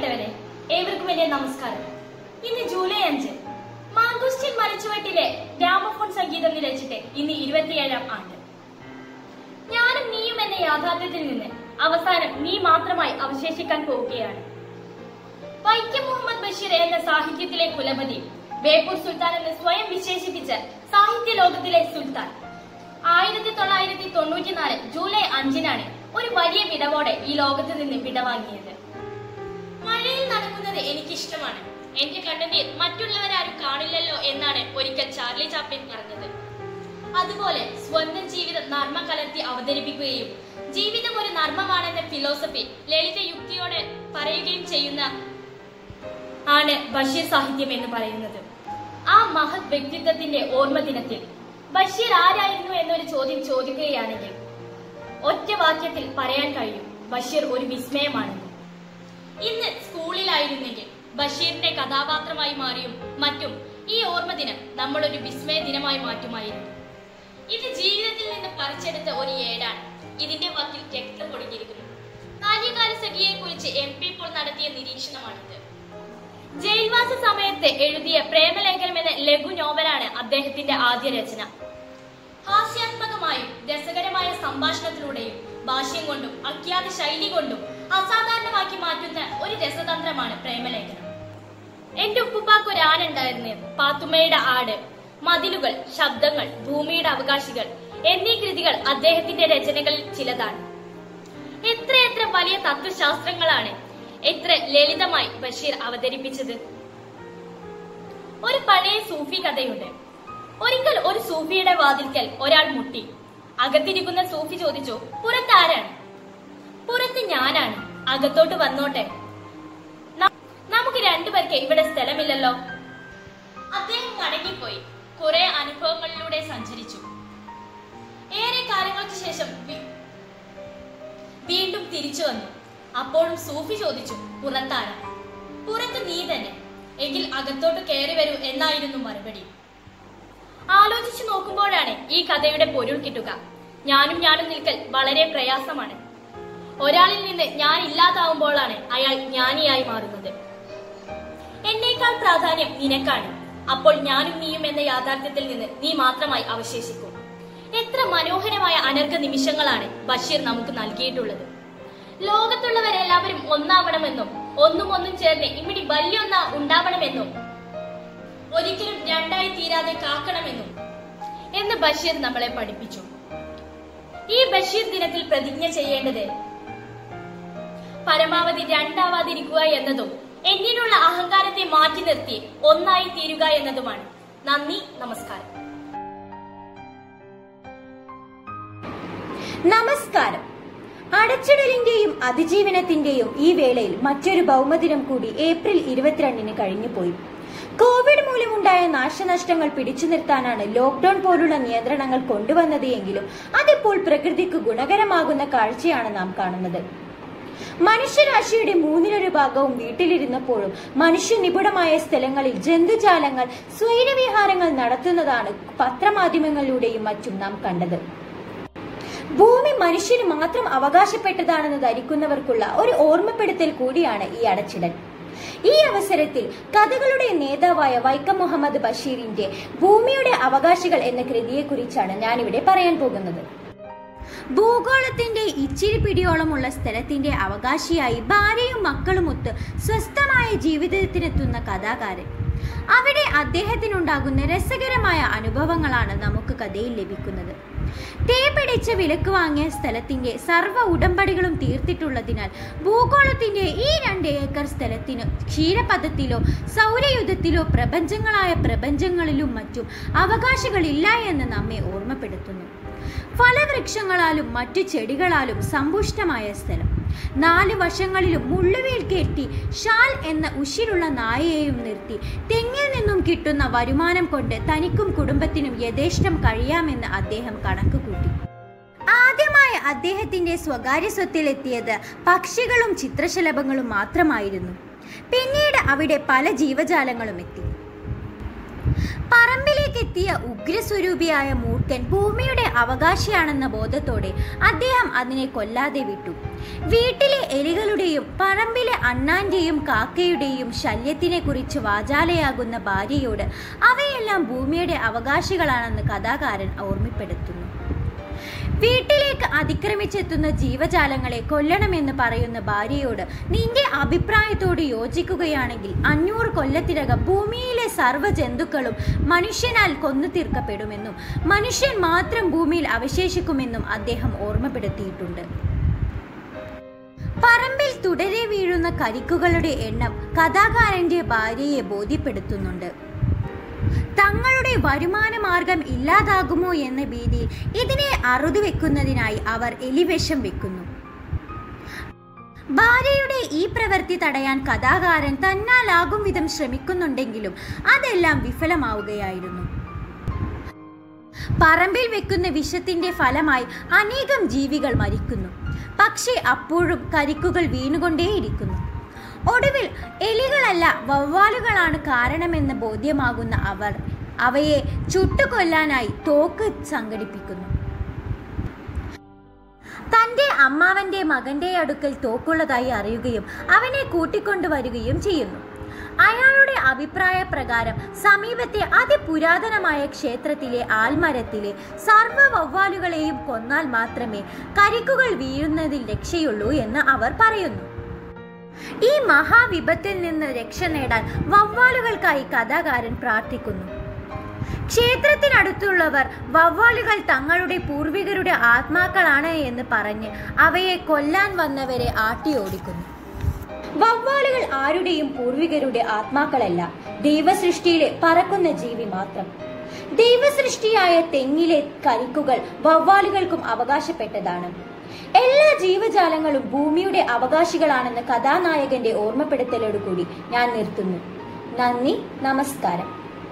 പ്രിയപ്പെട്ടവരെ ഏവർക്കും എന്റെ നമസ്കാരം ഇന്ന് ജൂലൈ അഞ്ച് മാങ്കുസ്റ്റിൻ മരിച്ചുവെട്ടിലെ ഗ്രാമഫോൺ സംഗീതം നിരച്ചിട്ട് ഇന്ന് ഇരുപത്തിയേഴാം ആണ്ട് ഞാനും നീയും എന്ന യാഥാർത്ഥ്യത്തിൽ നിന്ന് അവസാനം നീ മാത്രമായി അവശേഷിക്കാൻ പോവുകയാണ് വൈക്കം മുഹമ്മദ് ബഷീർ എന്ന സാഹിത്യത്തിലെ കുലപതി ബേപ്പൂർ സുൽത്താൻ എന്ന് സ്വയം വിശേഷിപ്പിച്ച സാഹിത്യ ലോകത്തിലെ സുൽത്താൻ ആയിരത്തി തൊള്ളായിരത്തി തൊണ്ണൂറ്റിനാല് ജൂലൈ അഞ്ചിനാണ് ഒരു വലിയ വിടവോടെ ഈ ലോകത്ത് നിന്ന് വിടവാങ്ങിയത് മഴയിൽ നടക്കുന്നത് എനിക്കിഷ്ടമാണ് എന്റെ കണ്ണുനീർ മറ്റുള്ളവരാരും കാണില്ലല്ലോ എന്നാണ് ഒരിക്കൽ ചാർലി ചാപ്ലിൻ പറഞ്ഞത് അതുപോലെ സ്വന്തം ജീവിതം നർമ്മ കലർത്തി അവതരിപ്പിക്കുകയും ജീവിതം ഒരു നർമ്മമാണെന്ന ഫിലോസഫി ലളിത യുക്തിയോടെ പറയുകയും ചെയ്യുന്ന ആണ് ബഷീർ സാഹിത്യം എന്ന് പറയുന്നത് ആ മഹത് വ്യക്തിത്വത്തിന്റെ ഓർമ്മ ദിനത്തിൽ ബഷീർ ആരായിരുന്നു എന്നൊരു ചോദ്യം ചോദിക്കുകയാണെങ്കിൽ ഒറ്റ വാക്യത്തിൽ പറയാൻ കഴിയും ബഷീർ ഒരു വിസ്മയമാണെന്ന് ഇന്ന് സ്കൂളിലായിരുന്നെങ്കിൽ ബഷീറിന്റെ കഥാപാത്രമായി മാറിയും മറ്റും ഈ ഓർമ്മ ദിനം നമ്മൾ ഒരു വിസ്മയ ദിനമായി മാറ്റുമായിരുന്നു ഇത് ജീവിതത്തിൽ നിന്ന് പറിച്ചെടുത്ത ഒരു ഏടാണ് ഇതിന്റെ വക്കിൽ രക്തം പൊടിഞ്ഞിരിക്കുന്നു ബാല്യകാല സഖിയെ കുറിച്ച് എം പി ഇപ്പോൾ നടത്തിയ നിരീക്ഷണമാണിത് ജയിൽവാസ സമയത്ത് എഴുതിയ പ്രേമലേഖനം എന്ന ലഘു നോവലാണ് അദ്ദേഹത്തിന്റെ ആദ്യ രചന ഹാസ്യാത്മകമായും രസകരമായ സംഭാഷണത്തിലൂടെയും ഭാഷ്യം കൊണ്ടും അജ്ഞാത ശൈലി കൊണ്ടും അസാധാരണമാക്കി മാറ്റുന്ന ഒരു രസതന്ത്രമാണ് പ്രേമലേഖനം എന്റെ ഉപ്പുപ്പാക്ക് ഒരു ആനുണ്ടായിരുന്നു പാത്തുമ്മയുടെ ആട് മതിലുകൾ ശബ്ദങ്ങൾ ഭൂമിയുടെ അവകാശികൾ എന്നീ കൃതികൾ അദ്ദേഹത്തിന്റെ രചനകളിൽ ചിലതാണ് എത്രയെത്ര വലിയ തത്വശാസ്ത്രങ്ങളാണ് എത്ര ലളിതമായി ബഷീർ അവതരിപ്പിച്ചത് ഒരു പഴയ സൂഫി കഥയുണ്ട് ഒരിക്കൽ ഒരു സൂഫിയുടെ വാതിൽക്കൽ ഒരാൾ മുട്ടി അകത്തിരിക്കുന്ന സൂഫി ചോദിച്ചു പുറത്താരാണ് പുറത്ത് ഞാനാണ് അകത്തോട്ട് വന്നോട്ടെ ന- നമുക്ക് രണ്ടുപേർക്ക് ഇവിടെ സ്ഥലമില്ലല്ലോ അദ്ദേഹം മടങ്ങിപ്പോയി കുറെ അനുഭവങ്ങളിലൂടെ സഞ്ചരിച്ചു ഏറെ കാലങ്ങൾക്ക് ശേഷം വി- വീണ്ടും തിരിച്ചു വന്നു അപ്പോഴും സൂഫി ചോദിച്ചു പുറത്താരാ പുറത്ത് നീ തന്നെ എങ്കിൽ അകത്തോട്ട് കയറി വരൂ എന്നായിരുന്നു മറുപടി ആലോചിച്ചു നോക്കുമ്പോഴാണ് ഈ കഥയുടെ പൊരുൾ കിട്ടുക ഞാനും ഞാനും നിൽക്കൽ വളരെ പ്രയാസമാണ് ഒരാളിൽ നിന്ന് ഞാൻ ഇല്ലാതാവുമ്പോഴാണ് അയാൾ ജ്ഞാനിയായി മാറുന്നത് എന്നേക്കാൾ പ്രാധാന്യം നിനക്കാണ് അപ്പോൾ ഞാനും നീയും എന്ന യാഥാർത്ഥ്യത്തിൽ നിന്ന് നീ മാത്രമായി അവശേഷിക്കും എത്ര മനോഹരമായ അനർഘ നിമിഷങ്ങളാണ് ബഷീർ നമുക്ക് നൽകിയിട്ടുള്ളത് ലോകത്തുള്ളവരെല്ലാവരും ഒന്നാവണമെന്നും ഒന്നും ഒന്നും ചേർന്ന് ഇമിടി വലിയൊന്ന ഉണ്ടാവണമെന്നും ഒരിക്കലും രണ്ടായി തീരാതെ കാക്കണമെന്നും എന്ന് ബഷീർ നമ്മളെ പഠിപ്പിച്ചു ഈ ബഷീർ ദിനത്തിൽ പ്രതിജ്ഞ ചെയ്യേണ്ടത് പരമാവധി രണ്ടാവാതിരിക്കുക എന്നതും എന്നിലുള്ള അഹങ്കാരത്തെ മാറ്റി നിർത്തി ഒന്നായി തീരുക എന്നതുമാണ് നന്ദി നമസ്കാരം നമസ്കാരം അടച്ചിടലിന്റെയും അതിജീവനത്തിന്റെയും ഈ വേളയിൽ മറ്റൊരു ഭൗമദിനം കൂടി ഏപ്രിൽ ഇരുപത്തിരണ്ടിന് കഴിഞ്ഞുപോയി കോവിഡ് മൂലമുണ്ടായ നാശനഷ്ടങ്ങൾ പിടിച്ചു നിർത്താനാണ് ലോക്ഡൌൺ പോലുള്ള നിയന്ത്രണങ്ങൾ കൊണ്ടുവന്നത് എങ്കിലും അതിപ്പോൾ പ്രകൃതിക്ക് ഗുണകരമാകുന്ന കാഴ്ചയാണ് നാം കാണുന്നത് മനുഷ്യരാശിയുടെ മൂന്നിലൊരു ഭാഗവും വീട്ടിലിരുന്നപ്പോഴും മനുഷ്യ നിപുണമായ സ്ഥലങ്ങളിൽ ജന്തുജാലങ്ങൾ സ്വൈരവിഹാരങ്ങൾ നടത്തുന്നതാണ് പത്രമാധ്യമങ്ങളിലൂടെയും മറ്റും നാം കണ്ടത് ഭൂമി മനുഷ്യന് മാത്രം അവകാശപ്പെട്ടതാണെന്ന് ധരിക്കുന്നവർക്കുള്ള ഒരു ഓർമ്മപ്പെടുത്തൽ കൂടിയാണ് ഈ അടച്ചിടൽ ഈ അവസരത്തിൽ കഥകളുടെ നേതാവായ വൈക്കം മുഹമ്മദ് ബഷീറിന്റെ ഭൂമിയുടെ അവകാശികൾ എന്ന കൃതിയെക്കുറിച്ചാണ് ഞാനിവിടെ പറയാൻ പോകുന്നത് ഭൂഗോളത്തിന്റെ ഇച്ചിരി പിടിയോളമുള്ള സ്ഥലത്തിന്റെ അവകാശിയായി ഭാര്യയും മക്കളുമൊത്ത് സ്വസ്ഥമായ ജീവിതത്തിനെത്തുന്ന കഥാകാരൻ അവിടെ അദ്ദേഹത്തിനുണ്ടാകുന്ന രസകരമായ അനുഭവങ്ങളാണ് നമുക്ക് കഥയിൽ ലഭിക്കുന്നത് തേ പിടിച്ച വിലക്ക് വാങ്ങിയ സ്ഥലത്തിന്റെ സർവ്വ ഉടമ്പടികളും തീർത്തിട്ടുള്ളതിനാൽ ഭൂഗോളത്തിന്റെ ഈ രണ്ട് ഏക്കർ സ്ഥലത്തിന് ക്ഷീരപഥത്തിലോ സൗരയുധത്തിലോ പ്രപഞ്ചങ്ങളായ പ്രപഞ്ചങ്ങളിലും മറ്റും അവകാശികളില്ല എന്ന് നമ്മെ ഓർമ്മപ്പെടുത്തുന്നു ഫലവൃക്ഷങ്ങളാലും മറ്റു ചെടികളാലും സമ്പുഷ്ടമായ സ്ഥലം നാല് വശങ്ങളിലും മുള്ളുവേൽ കെട്ടി ഷാൽ എന്ന ഉശിരുള്ള നായയെയും നിർത്തി തെങ്ങിൽ നിന്നും കിട്ടുന്ന വരുമാനം കൊണ്ട് തനിക്കും കുടുംബത്തിനും യഥേഷ്ടം കഴിയാമെന്ന് അദ്ദേഹം കണക്ക് കൂട്ടി ആദ്യമായി അദ്ദേഹത്തിന്റെ സ്വകാര്യ സ്വത്തിലെത്തിയത് പക്ഷികളും ചിത്രശലഭങ്ങളും മാത്രമായിരുന്നു പിന്നീട് അവിടെ പല ജീവജാലങ്ങളും എത്തി പറമ്പിലേക്കെത്തിയ ഉഗ്രസ്വരൂപിയായ മൂർഖൻ ഭൂമിയുടെ അവകാശിയാണെന്ന ബോധത്തോടെ അദ്ദേഹം അതിനെ കൊല്ലാതെ വിട്ടു വീട്ടിലെ എലികളുടെയും പറമ്പിലെ അണ്ണാന്റെയും കാക്കയുടെയും ശല്യത്തിനെ കുറിച്ച് വാചാലയാകുന്ന ഭാര്യയോട് അവയെല്ലാം ഭൂമിയുടെ അവകാശികളാണെന്ന് കഥാകാരൻ ഓർമ്മപ്പെടുത്തുന്നു വീട്ടിലേക്ക് അതിക്രമിച്ചെത്തുന്ന ജീവജാലങ്ങളെ കൊല്ലണമെന്ന് പറയുന്ന ഭാര്യയോട് നിന്റെ അഭിപ്രായത്തോട് യോജിക്കുകയാണെങ്കിൽ അഞ്ഞൂറ് കൊല്ലത്തിനകം ഭൂമിയിലെ സർവ്വ ജന്തുക്കളും മനുഷ്യനാൽ കൊന്നു തീർക്കപ്പെടുമെന്നും മനുഷ്യൻ മാത്രം ഭൂമിയിൽ അവശേഷിക്കുമെന്നും അദ്ദേഹം ഓർമ്മപ്പെടുത്തിയിട്ടുണ്ട് പറമ്പിൽ തുടരെ വീഴുന്ന കരിക്കുകളുടെ എണ്ണം കഥാകാരന്റെ ഭാര്യയെ ബോധ്യപ്പെടുത്തുന്നുണ്ട് തങ്ങളുടെ വരുമാന മാർഗം ഇല്ലാതാകുമോ എന്ന ഭീതിയിൽ ഇതിനെ അറുതു വെക്കുന്നതിനായി അവർ എലിവിഷം വെക്കുന്നു ഭാര്യയുടെ ഈ പ്രവൃത്തി തടയാൻ കഥാകാരൻ തന്നാലാകും വിധം ശ്രമിക്കുന്നുണ്ടെങ്കിലും അതെല്ലാം വിഫലമാവുകയായിരുന്നു പറമ്പിൽ വെക്കുന്ന വിഷത്തിന്റെ ഫലമായി അനേകം ജീവികൾ മരിക്കുന്നു പക്ഷേ അപ്പോഴും കരിക്കുകൾ വീണുകൊണ്ടേയിരിക്കുന്നു ഒടുവിൽ എലികളല്ല വവ്വാലുകളാണ് കാരണമെന്ന് ബോധ്യമാകുന്ന അവർ അവയെ ചുട്ടുകൊല്ലാനായി തോക്ക് സംഘടിപ്പിക്കുന്നു തന്റെ അമ്മാവന്റെ മകന്റെ അടുക്കൽ തോക്കുള്ളതായി അറിയുകയും അവനെ കൂട്ടിക്കൊണ്ടുവരികയും ചെയ്യുന്നു അയാളുടെ അഭിപ്രായ പ്രകാരം സമീപത്തെ അതിപുരാതനമായ ക്ഷേത്രത്തിലെ ആൽമരത്തിലെ സർവ്വ വവ്വാലുകളെയും കൊന്നാൽ മാത്രമേ കരിക്കുകൾ വീഴുന്നതിൽ രക്ഷയുള്ളൂ എന്ന് അവർ പറയുന്നു ഈ മഹാവിപത്തിൽ നിന്ന് രക്ഷ നേടാൻ വവ്വാലുകൾക്കായി കഥാകാരൻ പ്രാർത്ഥിക്കുന്നു ക്ഷേത്രത്തിനടുത്തുള്ളവർ വവ്വാലുകൾ തങ്ങളുടെ പൂർവികരുടെ ആത്മാക്കളാണ് എന്ന് പറഞ്ഞ് അവയെ കൊല്ലാൻ വന്നവരെ ആട്ടിയോടിക്കുന്നു വവ്വാലുകൾ ആരുടെയും പൂർവികരുടെ ആത്മാക്കളല്ല ദൈവസൃഷ്ടിയിലെ പറക്കുന്ന ജീവി മാത്രം ദൈവസൃഷ്ടിയായ തെങ്ങിലെ കരിക്കുകൾ വവ്വാലുകൾക്കും അവകാശപ്പെട്ടതാണ് എല്ലാ ജീവജാലങ്ങളും ഭൂമിയുടെ അവകാശികളാണെന്ന കഥാനായകന്റെ ഓർമ്മപ്പെടുത്തലോടുകൂടി ഞാൻ നിർത്തുന്നു നന്ദി നമസ്കാരം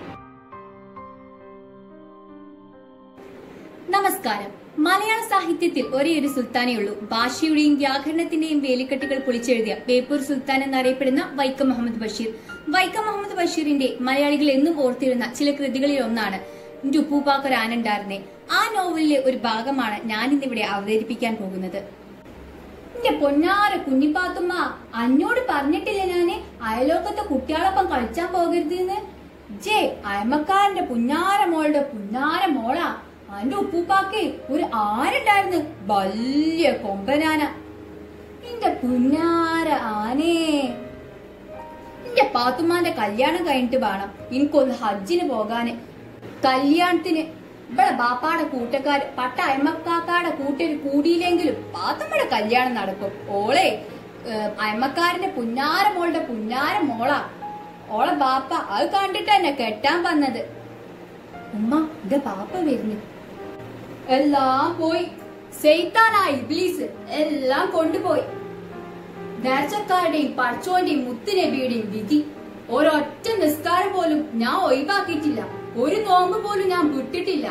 നമസ്കാരം മലയാള സാഹിത്യത്തിൽ ഒരേ ഒരു സുൽത്താനേ ഉള്ളൂ ഭാഷയുടെയും വ്യാകരണത്തിന്റെയും വേലിക്കെട്ടുകൾ പൊളിച്ചെഴുതിയ ബേപ്പൂർ സുൽത്താൻ എന്നറിയപ്പെടുന്ന വൈക്കം മുഹമ്മദ് ബഷീർ വൈക്കം മുഹമ്മദ് ബഷീറിന്റെ മലയാളികൾ എന്നും ഓർത്തിരുന്ന ചില കൃതികളിൽ ഒന്നാണ് എന്റെ ഉപ്പൂപ്പാക്കൊരാനുണ്ടായിരുന്നേ ആ നോവലിലെ ഒരു ഭാഗമാണ് ഞാൻ ഇന്നിവിടെ അവതരിപ്പിക്കാൻ പോകുന്നത് എന്റെ പൊന്നാര കുഞ്ഞിപ്പാത്തുമ്മ അന്നോട് പറഞ്ഞിട്ടില്ല ഞാന് അയലോക്കത്തെ കുട്ടികളൊപ്പം കളിച്ചാൻ പോകരുത് എന്ന് ജേ അയമക്കാരന്റെ പുന്നാര മോളുടെ പുന്നാര മോളാ അന്റെ ഉപ്പൂപ്പാക്ക് ഒരു ആനുണ്ടായിരുന്നു വലിയ കൊമ്പനാന എന്റെ പുന്നാര ആനേ എന്റെ പാത്തുമ്മാന്റെ കല്യാണം കഴിഞ്ഞിട്ട് വേണം എനിക്കൊന്ന് ഹജ്ജിന് പോകാന് കല്യാണത്തിന് ഇവിടെ ബാപ്പാടെ കൂട്ടക്കാര് പട്ട അയമക്കാക്കാടെ കൂട്ടര് കൂടിയില്ലെങ്കിലും പാത്തുമ്മയുടെ കല്യാണം നടക്കും ഓളെ ഏഹ്, അയമക്കാരന്റെ പുന്നാര മോളുടെ പുന്നാര മോളാ ഓളെ ബാപ്പ അത് കണ്ടിട്ട് എന്നെ കെട്ടാൻ വന്നത് ഉമ്മ ഇത് ബാപ്പ വരുന്നു എല്ലാം പോയി സെയ്ത്താനായി ഇബ്ലീസ് എല്ലാം കൊണ്ടുപോയി നേർച്ചക്കാരുടെയും പടച്ചോന്റെയും മുത്തുനബിയുടെയും വിധി ഒരൊറ്റ നിസ്കാരം പോലും ഞാൻ ഒഴിവാക്കിയിട്ടില്ല ഒരു നോമ്പ് പോലും ഞാൻ വിട്ടിട്ടില്ല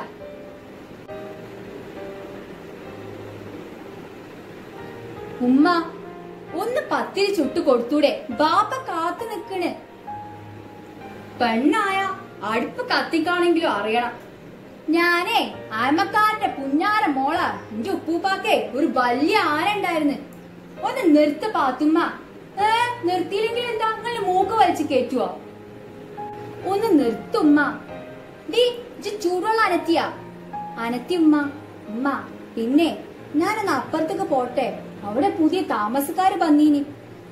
ഉമ്മ ഒന്ന് പത്തിരി ചുട്ടു കൊടുത്തൂടെ ബാപ്പ കാത്തു നിക്കണ് പെണ്ണായ അടുപ്പ് കത്തിക്കാണെങ്കിലും അറിയണം ഞാനേ ആമക്കാരന്റെ പുഞ്ഞാര മോള എന്റെ ഉപ്പൂപ്പാക്കേ ഒരു വലിയ ആന ഉണ്ടായിരുന്നു ഒന്ന് നിർത്ത പാത്തുമ്മ ഏ നിർത്തിയില്ലെങ്കിൽ എന്താ നിങ്ങൾ മൂക്ക് വലിച്ച് കയറ്റുവോ ഒന്ന് നിർത്തുമ്മ ഡീ ഇജ്ജ് ചൂടുവെള്ളം അനത്തിയാ അനത്തി ഉമ്മ ഉമ്മ പിന്നെ ഞാനൊന്ന് അപ്പുറത്തേക്ക് പോട്ടെ അവിടെ പുതിയ താമസക്കാര് വന്നീനി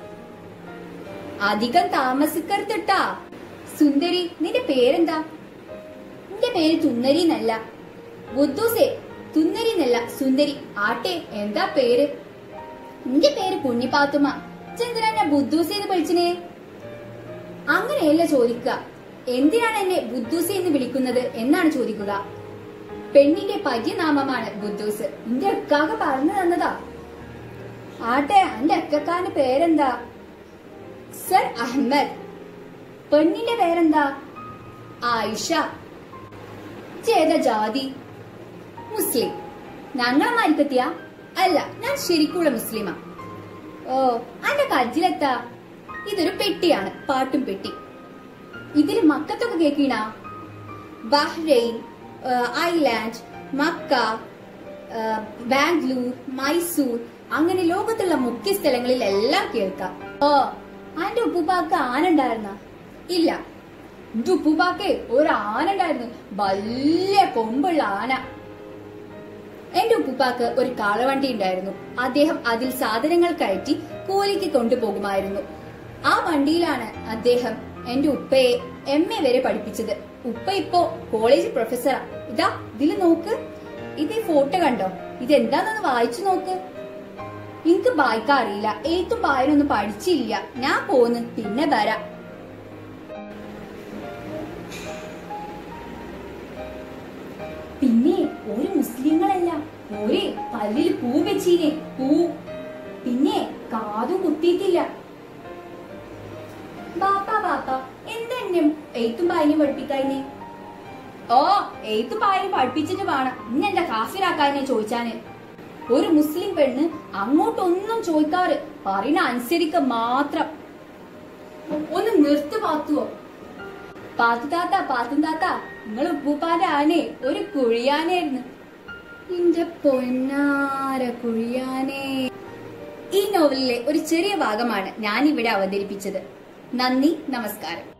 അധികം താമസിക്കരുത്തിട്ടാ സുന്ദരി നിന്റെ പേരെന്താ നിന്റെ പേര് തുന്നരി എന്നല്ല ബുദ്ധൂസേ തുന്നരി എന്നല്ല സുന്ദരി ആട്ടെ എന്താ പേര് നിന്റെ പേര് പുണ്യപാത്തുമ്മ ചെന്തിനാ ഞാൻ ബുദ്ധൂസി എന്ന് വിളിച്ചിനെ അങ്ങനെയല്ല ചോദിക്കുക എന്തിനാണ് എന്നെ ബുദ്ധൂസി എന്ന് വിളിക്കുന്നത് എന്നാണ് ചോദിക്കുക പെണ്ണിന്റെ പര്യനാമമാണ് ബുദ്ധൂസ് നിന്റെ അക്കാക പറഞ്ഞു തന്നതാ ആട്ടെ എന്റെ അക്കക്കാരന്റെ പേരെന്താ സർ അഹമ്മദ് പെണ്ണിന്റെ പേരെന്താ ആയിഷ ചേത ജാതി മുസ്ലിം ഞങ്ങളെ മാരിക്കത്തിയ അല്ല ഞാൻ ശരിക്കുള്ള മുസ്ലിമാ ഓ അന്റെ കജ്ജിലെത്താ ഇതൊരു പെട്ടിയാണ് പാട്ടും പെട്ടി ഇതില് മക്കത്തൊക്കെ കേക്കീണാ ബഹ്റൈൻ ഏഹ്, ഐലാൻഡ് മക്ക ഏഹ്, ബാംഗ്ലൂർ മൈസൂർ അങ്ങനെ ലോകത്തുള്ള മുഖ്യ സ്ഥലങ്ങളിലെല്ലാം കേൾക്കാം ഓ അന്റെ ഉപ്പുപ്പാക്ക് ആന ഉണ്ടായിരുന്ന ഇല്ല എന്റെ ഉപ്പുപ്പാക്ക് ഒരു ആന ഉണ്ടായിരുന്നു വലിയ കൊമ്പുള്ള ആന എന്റെ ഉപ്പുപ്പാക്ക് ഒരു കാളവണ്ടി ഉണ്ടായിരുന്നു അദ്ദേഹം അതിൽ സാധനങ്ങൾ കയറ്റി കൂലിക്ക് കൊണ്ടുപോകുമായിരുന്നു ആ വണ്ടിയിലാണ് അദ്ദേഹം എന്റെ ഉപ്പയെ എം എ വരെ പഠിപ്പിച്ചത് ഉപ്പ ഇപ്പോ കോളേജ് പ്രൊഫസറാ ഇതാ ഇതില് നോക്ക് ഇത് ഈ ഫോട്ടോ കണ്ടോ ഇത് എന്താണെന്ന് വായിച്ചു നോക്ക് എനിക്ക് വായിക്കാൻ അറിയില്ല എഴുത്തും വായനൊന്നും പഠിച്ചില്ല ഞാൻ പോന്ന് പിന്നെ വരാം പിന്നെ ഒരു മുസ്ലിങ്ങളല്ല ഒരു പല്ലിൽ പൂ വെച്ചീനെ പൂ പിന്നെ കാതും കുത്തിയിട്ടില്ല ബാപ്പ ബാപ്പ എന്തെന്നെ എയ്ത്തും പായനും പഠിപ്പിക്കായിനെ ഓ എയ്ത്തും പായനും പഠിപ്പിച്ചിട്ട് വേണം ഇന്നെന്താ കാഫിറാക്കാനെ ചോദിച്ചാന് ഒരു മുസ്ലിം പെണ്ണ് അങ്ങോട്ടൊന്നും ചോദിക്കാറ് പറയുന്ന അനുസരിക്ക മാത്രം ഒന്ന് നിർത്ത് പാത്തുവോ പാത്തു താത്ത പാത്തും താത്ത നിങ്ങൾ ഉപ്പൂപ്പാന്റെ ആനെ ഒരു കുഴിയാനായിരുന്നു ഇന്റെ പൊന്നാര കുഴിയാനേ ഈ നോവലിലെ ഒരു ചെറിയ ഭാഗമാണ് ഞാൻ ഇവിടെ അവതരിപ്പിച്ചത് നന്ദി നമസ്കാരം